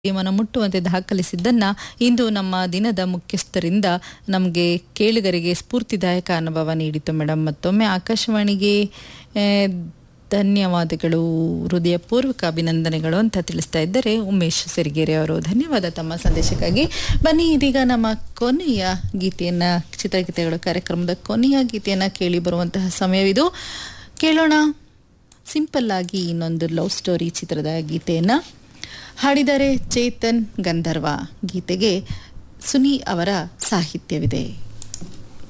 ಮನ ಮುಟ್ಟುವಂತೆ ದಾಖಲಿಸಿದ್ದನ್ನ ಇಂದು ನಮ್ಮ ದಿನದ ಮುಖ್ಯಸ್ಥರಿಂದ ನಮಗೆ ಕೇಳುಗರಿಗೆ ಸ್ಫೂರ್ತಿದಾಯಕ ಅನುಭವ ನೀಡಿತು ಮೇಡಮ್ ಮತ್ತೊಮ್ಮೆ ಆಕಾಶವಾಣಿಗೆ ಆ, ಧನ್ಯವಾದಗಳು ಹೃದಯಪೂರ್ವಕ ಅಭಿನಂದನೆಗಳು ಅಂತ ತಿಳಿಸ್ತಾ ಇದ್ದಾರೆ ಉಮೇಶ್ ಸಿರಿಗೆರೆ ಅವರು ಧನ್ಯವಾದ ತಮ್ಮ ಸಂದೇಶಕ್ಕಾಗಿ ಬನ್ನಿ ಇದೀಗ ನಮ್ಮ ಕೊನೆಯ ಗೀತೆಯನ್ನ ಚಿತ್ರಗೀತೆಗಳ ಕಾರ್ಯಕ್ರಮದ ಕೊನೆಯ ಗೀತೆಯನ್ನ ಕೇಳಿ ಬರುವಂತಹ ಸಮಯವಿದು ಕೇಳೋಣ ಸಿಂಪಲ್ ಆಗಿ ಇನ್ನೊಂದು ಲವ್ ಸ್ಟೋರಿ ಚಿತ್ರದ ಗೀತೆಯನ್ನ ಹಾಡಿದರೆ ಚೇತನ್ ಗಂಧರ್ವ ಗೀತೆಗೆ ಸುನಿ ಅವರ ಸಾಹಿತ್ಯವಿದೆ